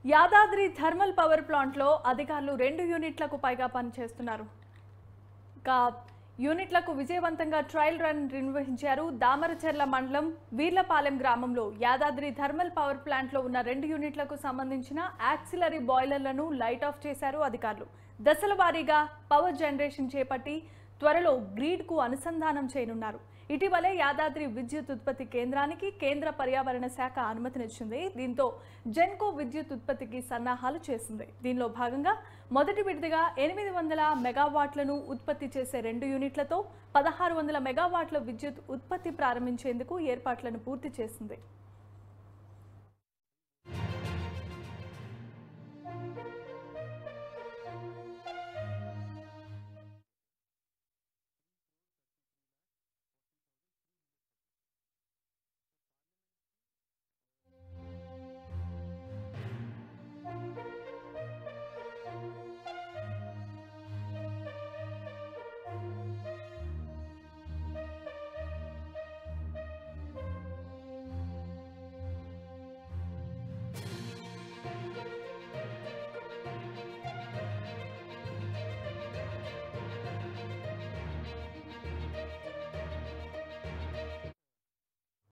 Yadadri thermal power ప్లాంట్లో అధికారులు రెండు యూనిట్లకు పైగా పనిచేస్తున్నారు ఇక యూనిట్లకు విజయవంతంగా ట్రయల్ రన్ నిర్వహించారు దామరచెర్ల మండలం వీర్లపాలెం గ్రామంలో యాదాద్రి థర్మల్ పవర్ ప్లాంట్లో ఉన్న రెండు యూనిట్లకు సంబంధించిన యాక్సిలరీ బాయిలర్లను లైట్ ఆఫ్ చేశారు అధికారులు దశల వారీగా పవర్ జనరేషన్ చేపట్టి త్వరలో గ్రీడ్కు అనుసంధానం చేయనున్నారు ఇటీవలే యాదాద్రి విద్యుత్ ఉత్పత్తి కేంద్రానికి కేంద్ర పర్యావరణ శాఖ అనుమతినిచ్చింది దీంతో జెన్కో విద్యుత్ ఉత్పత్తికి సన్నాహాలు చేసింది దీనిలో భాగంగా మొదటి విడతగా ఎనిమిది వందల మెగావాట్లను ఉత్పత్తి చేసే రెండు యూనిట్లతో పదహారు వందల మెగావాట్ల విద్యుత్ ఉత్పత్తి ప్రారంభించేందుకు ఏర్పాట్లను పూర్తి చేసింది